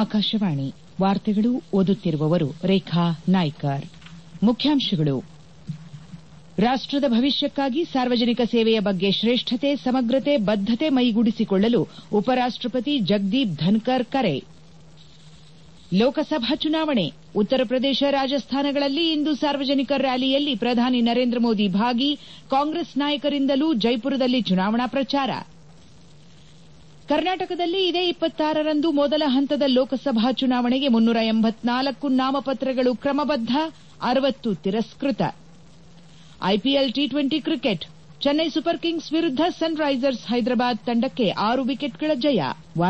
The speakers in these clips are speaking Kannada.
ಆಕಾಶವಾಣಿ ವಾರ್ತೆಗಳು ಓದುತ್ತಿರುವವರು ರೇಖಾ ನಾಯ್ಕರ್ ಮುಖ್ಯಾಂಶಗಳು ರಾಷ್ಟದ ಭವಿಷ್ಯಕ್ಕಾಗಿ ಸಾರ್ವಜನಿಕ ಸೇವೆಯ ಬಗ್ಗೆ ಶ್ರೇಷ್ಠತೆ ಸಮಗ್ರತೆ ಬದ್ದತೆ ಮೈಗೂಡಿಸಿಕೊಳ್ಳಲು ಉಪರಾಷ್ಟಪತಿ ಜಗದೀಪ್ ಧನ್ಕರ್ ಕರೆ ಲೋಕಸಭಾ ಚುನಾವಣೆ ಉತ್ತರ ಪ್ರದೇಶ ರಾಜಸ್ಥಾನಗಳಲ್ಲಿ ಇಂದು ಸಾರ್ವಜನಿಕ ರ್ಯಾಲಿಯಲ್ಲಿ ಪ್ರಧಾನಿ ನರೇಂದ್ರ ಮೋದಿ ಭಾಗಿ ಕಾಂಗ್ರೆಸ್ ನಾಯಕರಿಂದಲೂ ಜೈಪುರದಲ್ಲಿ ಚುನಾವಣಾ ಪ್ರಚಾರ ಕರ್ನಾಟಕದಲ್ಲಿ ಇದೇ ರಂದು ಮೊದಲ ಹಂತದ ಲೋಕಸಭಾ ಚುನಾವಣೆಗೆ ಮುನ್ನೂರ ಎಂಬತ್ನಾಲ್ಕು ನಾಮಪತ್ರಗಳು ಕ್ರಮಬದ್ದ ಅರವತ್ತು ತಿರಸ್ಕೃತ IPL T twenty cricket Chennai Super Kings ವಿರುದ್ದ ಸನ್ ರೈಸರ್ಸ್ ಹೈದರಾಬಾದ್ ತಂಡಕ್ಕೆ ಆರು ವಿಕೆಟ್ಗಳ ಜಯ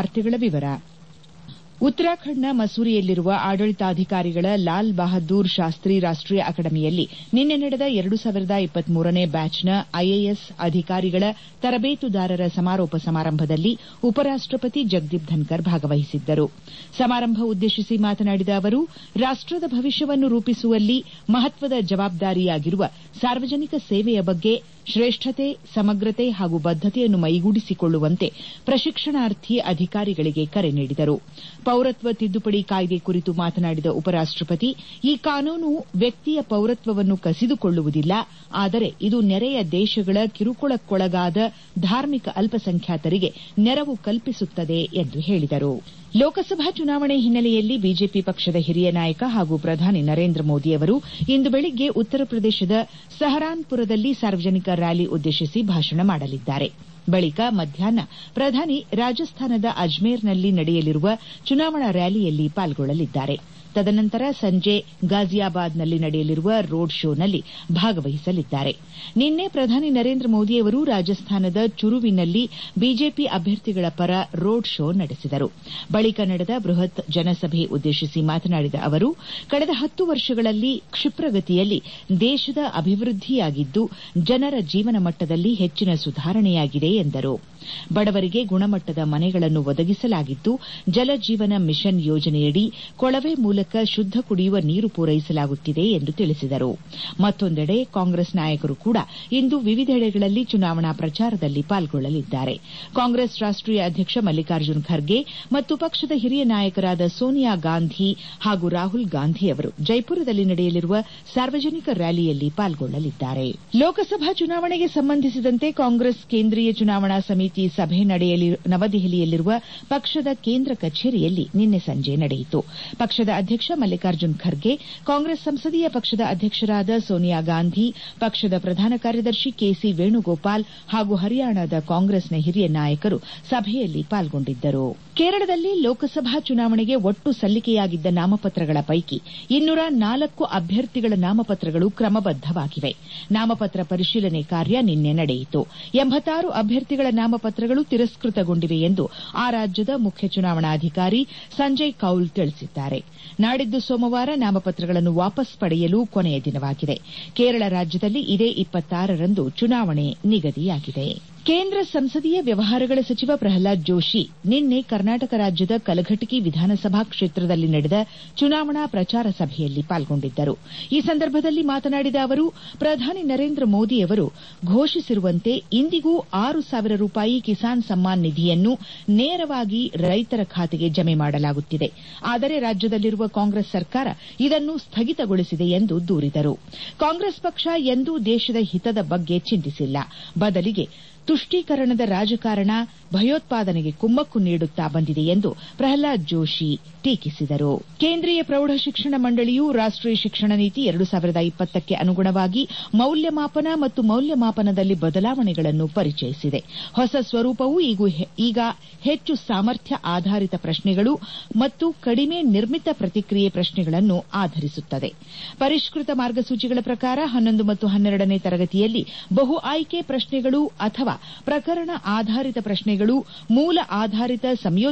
ಉತ್ತರಾಖಂಡ್ನ ಮಸೂರಿಯಲ್ಲಿರುವ ಆಡಳಿತಾಧಿಕಾರಿಗಳ ಲಾಲ್ ಬಹದ್ದೂರ್ ಶಾಸ್ತ್ರಿ ರಾಷ್ಟೀಯ ಅಕಾಡೆಮಿಯಲ್ಲಿ ನಿನ್ನೆ ನಡೆದ ಎರಡು ಸಾವಿರದ ಇಪ್ಪತ್ಮೂರನೇ ಬ್ಯಾಚ್ನ ಐಎಎಸ್ ಅಧಿಕಾರಿಗಳ ತರಬೇತುದಾರರ ಸಮಾರೋಪ ಸಮಾರಂಭದಲ್ಲಿ ಉಪರಾಷ್ಟಪತಿ ಜಗದೀಪ್ ಧನ್ಕರ್ ಭಾಗವಹಿಸಿದ್ದರು ಸಮಾರಂಭ ಉದ್ದೇಶಿಸಿ ಮಾತನಾಡಿದ ಅವರು ರಾಷ್ಟದ ಭವಿಷ್ಯವನ್ನು ರೂಪಿಸುವಲ್ಲಿ ಮಹತ್ವದ ಜವಾಬ್ದಾರಿಯಾಗಿರುವ ಸಾರ್ವಜನಿಕ ಸೇವೆಯ ಬಗ್ಗೆ ಶ್ರೇಷ್ಠತೆ ಸಮಗ್ರತೆ ಹಾಗೂ ಬದ್ದತೆಯನ್ನು ಮೈಗೂಡಿಸಿಕೊಳ್ಳುವಂತೆ ಪ್ರಶಿಕ್ಷಣಾರ್ಥಿ ಅಧಿಕಾರಿಗಳಿಗೆ ಕರೆ ನೀಡಿದರು ಪೌರತ್ವ ತಿದ್ದುಪಡಿ ಕಾಯ್ದೆ ಕುರಿತು ಮಾತನಾಡಿದ ಉಪರಾಷ್ಟಪತಿ ಈ ಕಾನೂನು ವ್ಯಕ್ತಿಯ ಪೌರತ್ವವನ್ನು ಕಸಿದುಕೊಳ್ಳುವುದಿಲ್ಲ ಆದರೆ ಇದು ನೆರೆಯ ದೇಶಗಳ ಕಿರುಕುಳಕ್ಕೊಳಗಾದ ಧಾರ್ಮಿಕ ಅಲ್ಪಸಂಖ್ಯಾತರಿಗೆ ನೆರವು ಕಲ್ಪಿಸುತ್ತದೆ ಎಂದು ಹೇಳಿದರು ಲೋಕಸಭಾ ಚುನಾವಣೆ ಹಿನ್ನೆಲೆಯಲ್ಲಿ ಬಿಜೆಪಿ ಪಕ್ಷದ ಹಿರಿಯ ನಾಯಕ ಹಾಗೂ ಪ್ರಧಾನಿ ನರೇಂದ್ರ ಮೋದಿ ಅವರು ಇಂದು ಬೆಳಿಗ್ಗೆ ಉತ್ತರ ಪ್ರದೇಶದ ಸಹರಾನ್ಪುರದಲ್ಲಿ ಸಾರ್ವಜನಿಕ ರ್ಯಾಲಿ ಉದ್ದೇಶಿಸಿ ಭಾಷಣ ಮಾಡಲಿದ್ದಾರೆ ಬಳಿಕ ಮಧ್ಯಾಹ್ನ ಪ್ರಧಾನಿ ರಾಜಸ್ಥಾನದ ಅಜ್ಮೇರ್ನಲ್ಲಿ ನಡೆಯಲಿರುವ ಚುನಾವಣಾ ರ್ಯಾಲಿಯಲ್ಲಿ ಪಾಲ್ಗೊಳ್ಳಲಿದ್ದಾರೆ ತದನಂತರ ಸಂಜೆ ಗಾಜಿಯಾಬಾದ್ನಲ್ಲಿ ನಡೆಯಲಿರುವ ರೋಡ್ ಶೋನಲ್ಲಿ ಭಾಗವಹಿಸಲಿದ್ದಾರೆ ನಿನ್ನೆ ಪ್ರಧಾನಿ ನರೇಂದ್ರ ಮೋದಿ ಅವರು ರಾಜಸ್ಥಾನದ ಚುರುವಿನಲ್ಲಿ ಬಿಜೆಪಿ ಅಭ್ಯರ್ಥಿಗಳ ಪರ ರೋಡ್ ಶೋ ನಡೆಸಿದರು ಬಳಿಕ ನಡೆದ ಬೃಹತ್ ಜನಸಭೆ ಉದ್ದೇಶಿಸಿ ಮಾತನಾಡಿದ ಅವರು ಕಳೆದ ಹತ್ತು ವರ್ಷಗಳಲ್ಲಿ ಕ್ಷಿಪ್ರಗತಿಯಲ್ಲಿ ದೇಶದ ಅಭಿವೃದ್ದಿಯಾಗಿದ್ದು ಜನರ ಜೀವನ ಮಟ್ಟದಲ್ಲಿ ಹೆಚ್ಚಿನ ಸುಧಾರಣೆಯಾಗಿದೆ ಎಂದರು ಬಡವರಿಗೆ ಗುಣಮಟ್ಟದ ಮನೆಗಳನ್ನು ಒದಗಿಸಲಾಗಿದ್ದು ಜಲಜೀವನ ಮಿಷನ್ ಯೋಜನೆಯಡಿ ಕೊಳವೆ ಮೂಲಕ ಶುದ್ದ ಕುಡಿಯುವ ನೀರು ಪೂರೈಸಲಾಗುತ್ತಿದೆ ಎಂದು ತಿಳಿಸಿದರು ಮತ್ತೊಂದೆಡೆ ಕಾಂಗ್ರೆಸ್ ನಾಯಕರು ಕೂಡ ಇಂದು ವಿವಿಧೆಡೆಗಳಲ್ಲಿ ಚುನಾವಣಾ ಪ್ರಚಾರದಲ್ಲಿ ಪಾಲ್ಗೊಳ್ಳಲಿದ್ದಾರೆ ಕಾಂಗ್ರೆಸ್ ರಾಷ್ಟೀಯ ಅಧ್ಯಕ್ಷ ಮಲ್ಲಿಕಾರ್ಜುನ್ ಖರ್ಗೆ ಮತ್ತು ಪಕ್ಷದ ಹಿರಿಯ ನಾಯಕರಾದ ಸೋನಿಯಾ ಗಾಂಧಿ ಹಾಗೂ ರಾಹುಲ್ ಗಾಂಧಿ ಅವರು ಜೈಪುರದಲ್ಲಿ ನಡೆಯಲಿರುವ ಸಾರ್ವಜನಿಕ ರ್ಯಾಲಿಯಲ್ಲಿ ಪಾಲ್ಗೊಳ್ಳಲಿದ್ದಾರೆ ಲೋಕಸಭಾ ಚುನಾವಣೆಗೆ ಸಂಬಂಧಿಸಿದಂತೆ ಕಾಂಗ್ರೆಸ್ ಕೇಂದ್ರೀಯ ಚುನಾವಣಾ ಸಮಿತಿ ಸಭೆ ನವದೆಹಲಿಯಲ್ಲಿರುವ ಪಕ್ಷದ ಕೇಂದ್ರ ಕಚೇರಿಯಲ್ಲಿ ನಿನ್ನೆ ಸಂಜೆ ನಡೆಯಿತು ಪಕ್ಷದ ಅಧ್ಯಕ್ಷ ಮಲ್ಲಿಕಾರ್ಜುನ್ ಖರ್ಗೆ ಕಾಂಗ್ರೆಸ್ ಸಂಸದೀಯ ಪಕ್ಷದ ಅಧ್ಯಕ್ಷರಾದ ಸೋನಿಯಾ ಗಾಂಧಿ ಪಕ್ಷದ ಪ್ರಧಾನ ಕಾರ್ಯದರ್ಶಿ ಕೆಸಿ ವೇಣುಗೋಪಾಲ್ ಹಾಗೂ ಹರಿಯಾಣದ ಕಾಂಗ್ರೆಸ್ನ ಹಿರಿಯ ನಾಯಕರು ಸಭೆಯಲ್ಲಿ ಪಾಲ್ಗೊಂಡಿದ್ದರು ಕೇರಳದಲ್ಲಿ ಲೋಕಸಭಾ ಚುನಾವಣೆಗೆ ಒಟ್ಟು ಸಲ್ಲಿಕೆಯಾಗಿದ್ದ ನಾಮಪತ್ರಗಳ ಪೈಕಿ ಇನ್ನೂರ ನಾಲ್ಕು ಅಭ್ಯರ್ಥಿಗಳ ನಾಮಪತ್ರಗಳು ಕ್ರಮಬದ್ದವಾಗಿವೆ ನಾಮಪತ್ರ ಪರಿಶೀಲನೆ ಕಾರ್ಯ ನಿನ್ನೆ ನಡೆಯಿತು ಎಂಬತ್ತಾರು ಅಭ್ಯರ್ಥಿಗಳ ನಾಮಪತ್ರಗಳು ತಿರಸ್ಕೃತಗೊಂಡಿವೆ ಎಂದು ಆ ರಾಜ್ಯದ ಮುಖ್ಯ ಚುನಾವಣಾಧಿಕಾರಿ ಸಂಜಯ್ ಕೌಲ್ ತಿಳಿಸಿದ್ದಾರೆ ನಾಡಿದ್ದು ಸೋಮವಾರ ನಾಮಪತ್ರಗಳನ್ನು ವಾಪಸ್ ಪಡೆಯಲು ಕೊನೆಯ ದಿನವಾಗಿದೆ ಕೇರಳ ರಾಜ್ಯದಲ್ಲಿ ಇದೇ ರಂದು ಚುನಾವಣೆ ನಿಗದಿಯಾಗಿದೆ ಕೇಂದ್ರ ಸಂಸದೀಯ ವ್ಯವಹಾರಗಳ ಸಚಿವ ಪ್ರಹ್ಲಾದ್ ಜೋಶಿ ನಿನ್ನೆ ಕರ್ನಾಟಕ ರಾಜ್ಯದ ಕಲಘಟಕಿ ವಿಧಾನಸಭಾ ಕ್ಷೇತ್ರದಲ್ಲಿ ನಡೆದ ಚುನಾವಣಾ ಪ್ರಚಾರ ಸಭೆಯಲ್ಲಿ ಪಾಲ್ಗೊಂಡಿದ್ದರು ಈ ಸಂದರ್ಭದಲ್ಲಿ ಮಾತನಾಡಿದ ಅವರು ಪ್ರಧಾನಿ ನರೇಂದ್ರ ಮೋದಿ ಅವರು ಘೋಷಿಸಿರುವಂತೆ ಇಂದಿಗೂ ಆರು ಸಾವಿರ ರೂಪಾಯಿ ಕಿಸಾನ್ ಸಮ್ಮಾನ್ ನಿಧಿಯನ್ನು ನೇರವಾಗಿ ರೈತರ ಖಾತೆಗೆ ಜಮೆ ಮಾಡಲಾಗುತ್ತಿದೆ ಆದರೆ ರಾಜ್ಯದಲ್ಲಿರುವ ಕಾಂಗ್ರೆಸ್ ಸರ್ಕಾರ ಇದನ್ನು ಸ್ಥಗಿತಗೊಳಿಸಿದೆ ಎಂದು ದೂರಿದರು ಕಾಂಗ್ರೆಸ್ ಪಕ್ಷ ಎಂದೂ ದೇಶದ ಹಿತದ ಬಗ್ಗೆ ಚಿಂತಿಸಿಲ್ಲ ಬದಲಿಗೆ ತುಷ್ಟೀಕರಣದ ರಾಜಕಾರಣ ಭಯೋತ್ಪಾದನೆಗೆ ಕುಮ್ಮಕ್ಕು ನೀಡುತ್ತಾ ಬಂದಿದೆ ಎಂದು ಪ್ರಹ್ಲಾದ್ ಜೋಶಿ ಟೀಕಿಸಿದರು ಕೇಂದ್ರೀಯ ಪ್ರೌಢಶಿಕ್ಷಣ ಮಂಡಳಿಯು ರಾಷ್ಟೀಯ ಶಿಕ್ಷಣ ನೀತಿ ಎರಡು ಸಾವಿರದ ಇಪ್ಪತ್ತಕ್ಕೆ ಅನುಗುಣವಾಗಿ ಮೌಲ್ಯಮಾಪನ ಮತ್ತು ಮೌಲ್ಯಮಾಪನದಲ್ಲಿ ಬದಲಾವಣೆಗಳನ್ನು ಪರಿಚಯಿಸಿದೆ ಹೊಸ ಸ್ವರೂಪವು ಈಗ ಹೆಚ್ಚು ಸಾಮರ್ಥ್ಯ ಆಧಾರಿತ ಪ್ರಶ್ನೆಗಳು ಮತ್ತು ಕಡಿಮೆ ನಿರ್ಮಿತ ಪ್ರತಿಕ್ರಿಯೆ ಪ್ರಶ್ನೆಗಳನ್ನು ಆಧರಿಸುತ್ತದೆ ಪರಿಷ್ಕೃತ ಮಾರ್ಗಸೂಚಿಗಳ ಪ್ರಕಾರ ಹನ್ನೊಂದು ಮತ್ತು ಹನ್ನೆರಡನೇ ತರಗತಿಯಲ್ಲಿ ಬಹು ಆಯ್ಕೆ ಪ್ರಶ್ನೆಗಳು ಅಥವಾ ಪ್ರಕರಣ ಆಧಾರಿತ ಪ್ರಶ್ನೆಗಳು ಮೂಲ ಆಧಾರಿತ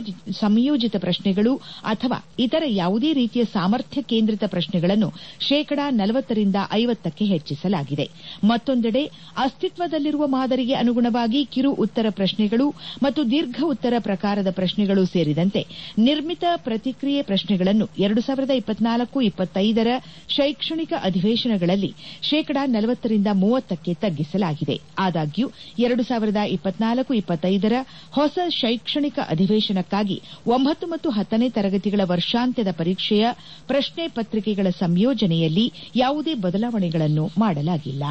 ಸಂಯೋಜಿತ ಪ್ರಶ್ನೆಗಳು ಅಥವಾ ಇತರ ಯಾವುದೇ ರೀತಿಯ ಸಾಮರ್ಥ್ಯ ಕೇಂದ್ರಿತ ಪ್ರಶ್ನೆಗಳನ್ನು ಶೇಕಡಾ ನಲವತ್ತರಿಂದ ಐವತ್ತಕ್ಕೆ ಹೆಚ್ಚಿಸಲಾಗಿದೆ ಮತ್ತೊಂದೆಡೆ ಅಸ್ತಿತ್ವದಲ್ಲಿರುವ ಮಾದರಿಗೆ ಅನುಗುಣವಾಗಿ ಕಿರು ಉತ್ತರ ಪ್ರಶ್ನೆಗಳು ಮತ್ತು ದೀರ್ಘ ಉತ್ತರ ಪ್ರಕಾರದ ಪ್ರಶ್ನೆಗಳು ಸೇರಿದಂತೆ ನಿರ್ಮಿತ ಪ್ರತಿಕ್ರಿಯೆ ಪ್ರಶ್ನೆಗಳನ್ನು ಎರಡು ಸಾವಿರದ ಇಪ್ಪತ್ನಾಲ್ಕು ಇಪ್ಪತ್ತೈದರ ಶೈಕ್ಷಣಿಕ ಅಧಿವೇಶನಗಳಲ್ಲಿ ಶೇಕಡಾ ನಲವತ್ತರಿಂದ ಮೂವತ್ತಕ್ಕೆ ತಗ್ಗಿಸಲಾಗಿದೆ ಆದಾಗ್ಯೂ ಎರಡು ಸಾವಿರದ ಇಪ್ಪತ್ನಾಲ್ಕು ಇಪ್ಪತ್ತೈದರ ಹೊಸ ಶೈಕ್ಷಣಿಕ ಅಧಿವೇಶನಕ್ಕಾಗಿ ಒಂಬತ್ತು ಮತ್ತು ಹತ್ತನೇ ತರಗತಿಗಳ ವರ್ಷಾಂತ್ಯದ ಪರೀಕ್ಷೆಯ ಪ್ರಶ್ನೆ ಪತ್ರಿಕೆಗಳ ಸಂಯೋಜನೆಯಲ್ಲಿ ಯಾವುದೇ ಬದಲಾವಣೆಗಳನ್ನು ಮಾಡಲಾಗಿಲ್ಲ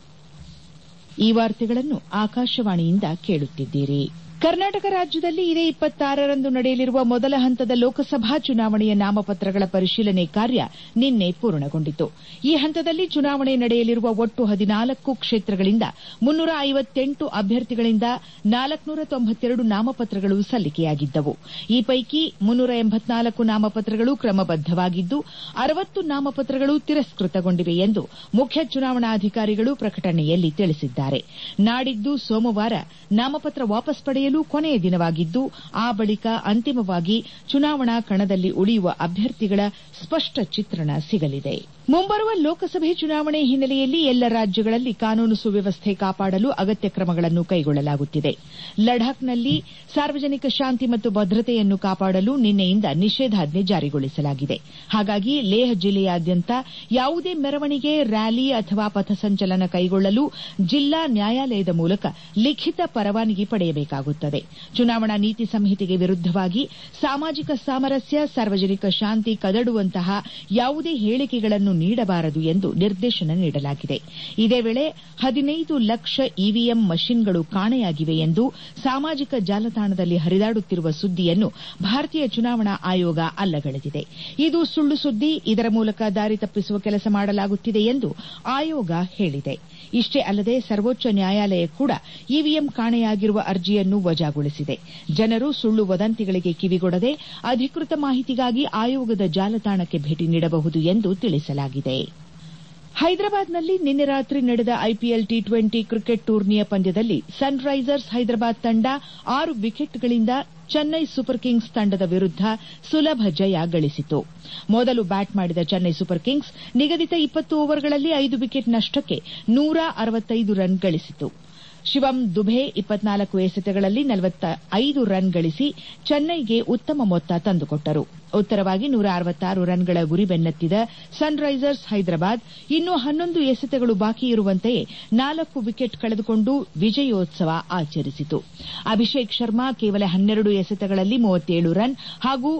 ಈ ವಾರ್ತೆಗಳನ್ನು ಆಕಾಶವಾಣಿಯಿಂದ ಕೇಳುತ್ತಿದ್ದೀರಿ ಕರ್ನಾಟಕ ರಾಜ್ಯದಲ್ಲಿ ಇದೇ ಇಪ್ಪತ್ತಾರರಂದು ನಡೆಯಲಿರುವ ಮೊದಲ ಹಂತದ ಲೋಕಸಭಾ ಚುನಾವಣೆಯ ನಾಮಪತ್ರಗಳ ಪರಿಶೀಲನೆ ಕಾರ್ಯ ನಿನ್ನೆ ಪೂರ್ಣಗೊಂಡಿತು ಈ ಹಂತದಲ್ಲಿ ಚುನಾವಣೆ ನಡೆಯಲಿರುವ ಒಟ್ಟು ಹದಿನಾಲ್ಕು ಕ್ಷೇತ್ರಗಳಿಂದ ಮುನ್ನೂರ ಐವತ್ತೆಂಟು ಅಭ್ಯರ್ಥಿಗಳಿಂದ ನಾಲ್ಕುನೂರ ತೊಂಬತ್ತೆರಡು ನಾಮಪತ್ರಗಳು ಸಲ್ಲಿಕೆಯಾಗಿದ್ದವು ಈ ಪೈಕಿ ಮುನ್ನೂರ ಎಂಬತ್ನಾಲ್ಕು ನಾಮಪತ್ರಗಳು ಕ್ರಮಬದ್ದವಾಗಿದ್ದು ಅರವತ್ತು ನಾಮಪತ್ರಗಳು ತಿರಸ್ಕೃತಗೊಂಡಿವೆ ಎಂದು ಮುಖ್ಯ ಚುನಾವಣಾಧಿಕಾರಿಗಳು ಪ್ರಕಟಣೆಯಲ್ಲಿ ತಿಳಿಸಿದ್ದಾರೆ ನಾಡಿದ್ದು ಸೋಮವಾರ ನಾಮಪತ್ರ ವಾಪಸ್ ಪಡೆಯಲು ಕೊನೆಯ ದಿನವಾಗಿದ್ದು ಆ ಬಳಿಕ ಅಂತಿಮವಾಗಿ ಚುನಾವಣಾ ಕಣದಲ್ಲಿ ಉಳಿಯುವ ಅಭ್ಯರ್ಥಿಗಳ ಸ್ಪಷ್ಟ ಚಿತ್ರಣ ಸಿಗಲಿದೆ ಮುಂಬರುವ ಲೋಕಸಭೆ ಚುನಾವಣೆ ಹಿನ್ನೆಲೆಯಲ್ಲಿ ಎಲ್ಲ ರಾಜ್ಯಗಳಲ್ಲಿ ಕಾನೂನು ಸುವ್ಯವಸ್ಥೆ ಕಾಪಾಡಲು ಅಗತ್ಯ ಕ್ರಮಗಳನ್ನು ಕೈಗೊಳ್ಳಲಾಗುತ್ತಿದೆ ಲಡಾಖ್ನಲ್ಲಿ ಸಾರ್ವಜನಿಕ ಶಾಂತಿ ಮತ್ತು ಭದ್ರತೆಯನ್ನು ಕಾಪಾಡಲು ನಿನ್ನೆಯಿಂದ ನಿಷೇಧಾಜ್ಞೆ ಜಾರಿಗೊಳಿಸಲಾಗಿದೆ ಹಾಗಾಗಿ ಲೇಹ್ ಜಿಲ್ಲೆಯಾದ್ಯಂತ ಯಾವುದೇ ಮೆರವಣಿಗೆ ರ್ಯಾಲಿ ಅಥವಾ ಪಥಸಂಚಲನ ಕೈಗೊಳ್ಳಲು ಜಿಲ್ಲಾ ನ್ಯಾಯಾಲಯದ ಮೂಲಕ ಲಿಖಿತ ಪರವಾನಗಿ ಪಡೆಯಬೇಕಾಗುತ್ತದೆ ಚುನಾವಣಾ ನೀತಿ ಸಂಹಿತೆಗೆ ವಿರುದ್ದವಾಗಿ ಸಾಮಾಜಿಕ ಸಾಮರಸ್ಯ ಸಾರ್ವಜನಿಕ ಶಾಂತಿ ಕದಡುವಂತಹ ಯಾವುದೇ ಹೇಳಿಕೆಗಳನ್ನು ನೀಡಬಾರದು ಎಂದು ನಿರ್ದೇಶನ ನೀಡಲಾಗಿದೆ ಇದೇ ವೇಳೆ ಹದಿನೈದು ಲಕ್ಷ ಇವಿಎಂ ಮಷಿನ್ಗಳು ಕಾಣೆಯಾಗಿವೆ ಎಂದು ಸಾಮಾಜಿಕ ಜಾಲತಾಣದಲ್ಲಿ ಹರಿದಾಡುತ್ತಿರುವ ಸುದ್ದಿಯನ್ನು ಭಾರತೀಯ ಚುನಾವಣಾ ಆಯೋಗ ಅಲ್ಲಗಳೆದಿದೆ ಇದು ಸುಳ್ಳು ಸುದ್ದಿ ಇದರ ಮೂಲಕ ದಾರಿ ತಪ್ಪಿಸುವ ಕೆಲಸ ಮಾಡಲಾಗುತ್ತಿದೆ ಎಂದು ಆಯೋಗ ಹೇಳಿದೆ ಇಷ್ಟೇ ಅಲ್ಲದೆ ಸರ್ವೋಚ್ಚ ನ್ಯಾಯಾಲಯ ಕೂಡ ಇವಿಎಂ ಕಾಣೆಯಾಗಿರುವ ಅರ್ಜಿಯನ್ನು ವಜಾಗೊಳಿಸಿದೆ ಜನರು ಸುಳ್ಳು ವದಂತಿಗಳಿಗೆ ಕಿವಿಗೊಡದೆ ಅಧಿಕೃತ ಮಾಹಿತಿಗಾಗಿ ಆಯೋಗದ ಜಾಲತಾಣಕ್ಕೆ ಭೇಟಿ ನೀಡಬಹುದು ಎಂದು ತಿಳಿಸಲಾಗಿದೆ ಹೈದರಾಬಾದ್ನಲ್ಲಿ ನಿನ್ನೆ ರಾತ್ರಿ ನಡೆದ ಐಪಿಎಲ್ ಟಿ ಟ್ವೆಂಟಿ ಕ್ರಿಕೆಟ್ ಟೂರ್ನಿಯ ಪಂದ್ಯದಲ್ಲಿ ಸನ್ರೈಸರ್ಸ್ ಹೈದರಾಬಾದ್ ತಂಡ ಆರು ವಿಕೆಟ್ಗಳಿಂದ ಚೆನ್ನೈ ಸೂಪರ್ ಕಿಂಗ್ಸ್ ತಂಡದ ವಿರುದ್ದ ಸುಲಭ ಜಯ ಗಳಿಸಿತು ಮೊದಲು ಬ್ಯಾಟ್ ಮಾಡಿದ ಚೆನ್ನೈ ಸೂಪರ್ ಕಿಂಗ್ಸ್ ನಿಗದಿತ ಇಪ್ಪತ್ತು ಓವರ್ಗಳಲ್ಲಿ ಐದು ವಿಕೆಟ್ ನಷ್ಟಕ್ಕೆ ನೂರ ಅರವತ್ತೈದು ರನ್ ಗಳಿಸಿತು ಶಿವಂ ದುಬೆ ಇಪ್ಪತ್ನಾಲ್ಕು ಎಸೆತಗಳಲ್ಲಿ ನಲವತ್ತೈದು ರನ್ ಗಳಿಸಿ ಚೆನ್ನೈಗೆ ಉತ್ತಮ ಮೊತ್ತ ತಂದುಕೊಟ್ಟರು ಉತ್ತರವಾಗಿ ನೂರ ಅರವತ್ತಾರು ರನ್ಗಳ ಗುರಿ ಬೆನ್ನತ್ತಿದ ಸನ್ರೈಸರ್ಸ್ ಹೈದರಾಬಾದ್ ಇನ್ನೂ ಹನ್ನೊಂದು ಎಸೆತಗಳು ಬಾಕಿ ಇರುವಂತೆಯೇ ನಾಲ್ಕು ವಿಕೆಟ್ ಕಳೆದುಕೊಂಡು ವಿಜಯೋತ್ಸವ ಆಚರಿಸಿತು ಅಭಿಷೇಕ್ ಶರ್ಮಾ ಕೇವಲ ಹನ್ನೆರಡು ಎಸೆತಗಳಲ್ಲಿ ಮೂವತ್ತೇಳು ರನ್ ಹಾಗೂ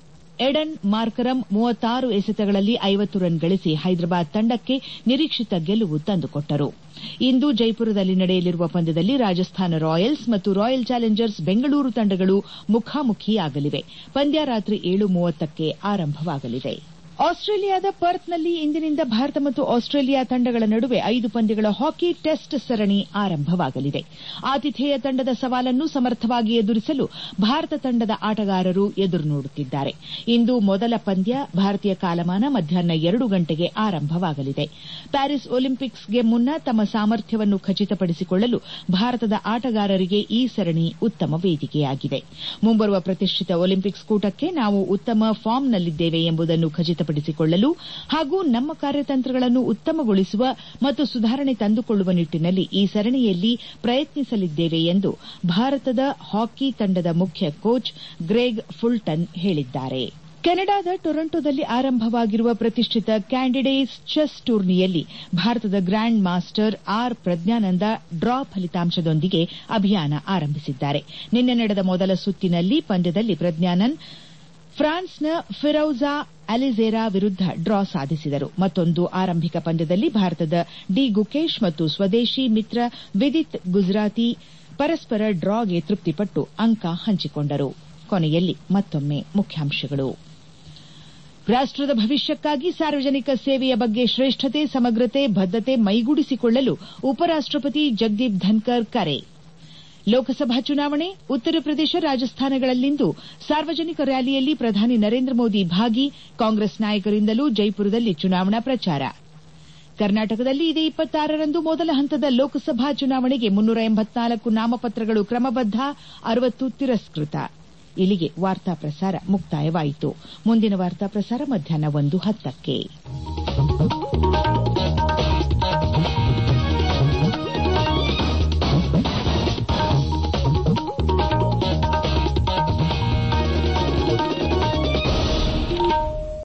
ಎಡನ್ ಮಾರ್ಕರಂ ಮೂವತ್ತಾರು ಎಸೆತಗಳಲ್ಲಿ ಐವತ್ತು ರನ್ ಗಳಿಸಿ ಹೈದರಾಬಾದ್ ತಂಡಕ್ಕೆ ನಿರೀಕ್ಷಿತ ಗೆಲುವು ತಂದುಕೊಟ್ಟರು ಇಂದು ಜೈಪುರದಲ್ಲಿ ನಡೆಯಲಿರುವ ಪಂದ್ಯದಲ್ಲಿ ರಾಜಸ್ಥಾನ ರಾಯಲ್ಸ್ ಮತ್ತು ರಾಯಲ್ ಚಾಲೆಂಜರ್ಸ್ ಬೆಂಗಳೂರು ತಂಡಗಳು ಮುಖಾಮುಖಿಯಾಗಲಿವೆ ಪಂದ್ಯ ರಾತ್ರಿ ಏಳು ಮೂವತ್ತಕ್ಕೆ ಆರಂಭವಾಗಲಿದೆ ಆಸ್ಟ್ರೇಲಿಯಾದ ಪರ್ತ್ನಲ್ಲಿ ಇಂದಿನಿಂದ ಭಾರತ ಮತ್ತು ಆಸ್ಟ್ರೇಲಿಯಾ ತಂಡಗಳ ನಡುವೆ ಐದು ಪಂದ್ಯಗಳ ಹಾಕಿ ಟೆಸ್ಟ್ ಸರಣಿ ಆರಂಭವಾಗಲಿದೆ ಆತಿಥೇಯ ತಂಡದ ಸವಾಲನ್ನು ಸಮರ್ಥವಾಗಿ ಎದುರಿಸಲು ಭಾರತ ತಂಡದ ಆಟಗಾರರು ಎದುರು ನೋಡುತ್ತಿದ್ದಾರೆ ಇಂದು ಮೊದಲ ಪಂದ್ಯ ಭಾರತೀಯ ಕಾಲಮಾನ ಮಧ್ಯಾಹ್ನ ಎರಡು ಗಂಟೆಗೆ ಆರಂಭವಾಗಲಿದೆ ಪ್ಯಾರಿಸ್ ಒಲಿಂಪಿಕ್ಸ್ಗೆ ಮುನ್ನ ತಮ್ಮ ಸಾಮರ್ಥ್ಯವನ್ನು ಖಚಿತಪಡಿಸಿಕೊಳ್ಳಲು ಭಾರತದ ಆಟಗಾರರಿಗೆ ಈ ಸರಣಿ ಉತ್ತಮ ವೇದಿಕೆಯಾಗಿದೆ ಮುಂಬರುವ ಪ್ರತಿಷ್ಠಿತ ಒಲಿಂಪಿಕ್ಸ್ ಕೂಟಕ್ಕೆ ನಾವು ಉತ್ತಮ ಫಾರ್ಮ್ನಲ್ಲಿದ್ದೇವೆ ಎಂಬುದನ್ನು ಖಚಿತ ಖಚಿತಪಡಿಸಿಕೊಳ್ಳಲು ಹಾಗೂ ನಮ್ಮ ಕಾರ್ಯತಂತ್ರಗಳನ್ನು ಉತ್ತಮಗೊಳಿಸುವ ಮತ್ತು ಸುಧಾರಣೆ ತಂದುಕೊಳ್ಳುವ ನಿಟ್ಟಿನಲ್ಲಿ ಈ ಸರಣಿಯಲ್ಲಿ ಪ್ರಯತ್ನಿಸಲಿದ್ದೇವೆ ಎಂದು ಭಾರತದ ಹಾಕಿ ತಂಡದ ಮುಖ್ಯ ಕೋಚ್ ಗ್ರೇಗ್ ಫುಲ್ಟನ್ ಹೇಳಿದ್ದಾರೆ ಕೆನಡಾದ ಟೊರೊಂಟೊದಲ್ಲಿ ಆರಂಭವಾಗಿರುವ ಪ್ರತಿಷ್ಠಿತ ಕ್ಯಾಂಡಿಡೇಟ್ಸ್ ಚೆಸ್ ಟೂರ್ನಿಯಲ್ಲಿ ಭಾರತದ grand master R Praggnanandhaa draw ಫಲಿತಾಂಶದೊಂದಿಗೆ ಅಭಿಯಾನ ಆರಂಭಿಸಿದ್ದಾರೆ ನಿನ್ನೆ ನಡೆದ ಮೊದಲ ಸುತ್ತಿನಲ್ಲಿ ಪಂದ್ಯದಲ್ಲಿ ಪ್ರಜ್ಞಾನನ್ ಫ್ರಾನ್ಸ್ನ ಫಿರೌಜಾ ಅಲಿಜೇರಾ ವಿರುದ್ದ ಡ್ರಾ ಸಾಧಿಸಿದರು ಮತ್ತೊಂದು ಆರಂಭಿಕ ಪಂದ್ಯದಲ್ಲಿ ಭಾರತದ ಡಿ ಗುಕೇಶ್ ಮತ್ತು ಸ್ವದೇಶಿ ಮಿತ್ರ ವಿದಿತ್ ಗುಜರಾತಿ ಪರಸ್ಪರ ಡ್ರಾಗೆ ತೃಪ್ತಿಪಟ್ಟು ಅಂಕ ಹಂಚಿಕೊಂಡರು ಕೊನೆಯಲ್ಲಿ ಮತ್ತೊಮ್ಮೆ ಮುಖ್ಯಾಂಶಗಳು ರಾಷ್ಟದ ಭವಿಷ್ಯಕ್ಕಾಗಿ ಸಾರ್ವಜನಿಕ ಸೇವೆಯ ಬಗ್ಗೆ ಶ್ರೇಷ್ಠತೆ ಸಮಗ್ರತೆ ಬದ್ದತೆ ಮೈಗೂಡಿಸಿಕೊಳ್ಳಲು ಉಪರಾಷ್ಟಪತಿ ಜಗದೀಪ್ ಧನ್ಕರ್ ಕರೆ ಲೋಕಸಭಾ ಚುನಾವಣೆ ಉತ್ತರ ಪ್ರದೇಶ ರಾಜಸ್ಥಾನಗಳಲ್ಲಿಂದು ಸಾರ್ವಜನಿಕ ರ್ಯಾಲಿಯಲ್ಲಿ ಪ್ರಧಾನಿ ನರೇಂದ್ರ ಮೋದಿ ಭಾಗಿ ಕಾಂಗ್ರೆಸ್ ನಾಯಕರಿಂದಲೂ ಜೈಪುರದಲ್ಲಿ ಚುನಾವಣಾ ಪ್ರಚಾರ ಕರ್ನಾಟಕದಲ್ಲಿ ಇದೇ ಇಪ್ಪತ್ತಾರರಂದು ಮೊದಲ ಹಂತದ ಲೋಕಸಭಾ ಚುನಾವಣೆಗೆ ಮುನ್ನೂರ ಎಂಬತ್ನಾಲ್ಕು ನಾಮಪತ್ರಗಳು ಕ್ರಮಬದ್ದ ಅರವತ್ತು ತಿರಸ್ಕೃತ ಇಲ್ಲಿಗೆ ವಾರ್ತಾ ಪ್ರಸಾರ ಮುಕ್ತಾಯವಾಯಿತು ಮುಂದಿನ ವಾರ್ತಾ ಪ್ರಸಾರ ಮಧ್ಯಾಹ್ನ ಒಂದು ಹತ್ತಕ್ಕೆ